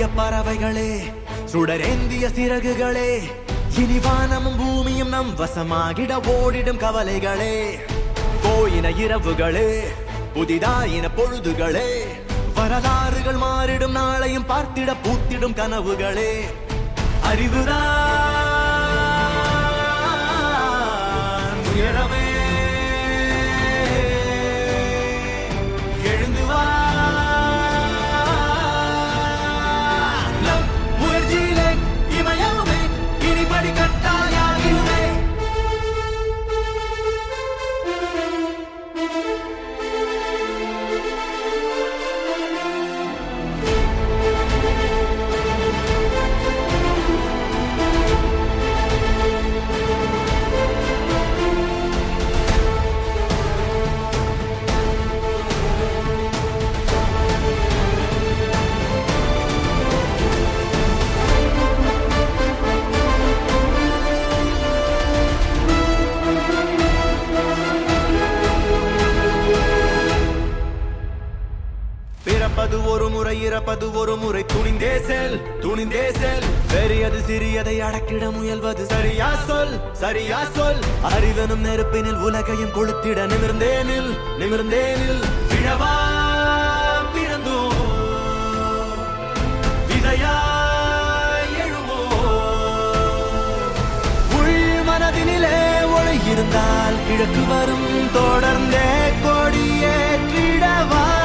பறவைகளே சுடரேந்திய சிறகுகளே இனி வானமும் பூமியும் நம் வசமாகிட ஓடிடும் கவலைகளே போயின இரவுகளே புதிதாயின பொழுதுகளே வரலாறுகள் மாறிடும் நாளையும் பார்த்திட பூத்திடும் கனவுகளே அறிவுதான் உயரமே எழுந்து வா நம் முயற்சியிலே இமயமுமே இனிபடி கட்டாயாகிடுமே பிறப்பது ஒரு முறை இறப்பது ஒரு முறை துணிந்தே செல் துணிந்தே செல் பெரியது சிறியதை அடக்கிட முயல்வது சரியா சொல் சரியா சொல் அறிவனும் நெருப்பினில் உலகையும் கொளுத்திட நிமிர்ந்தேனில் நிமிர்ந்தேனில் விழவா பிறந்தோ விதையாய் எழுவோ உள் மனதினிலே ஒளி இருந்தால் கிழக்கு வரும் தொடர்ந்தே கொடியேற்றிடவா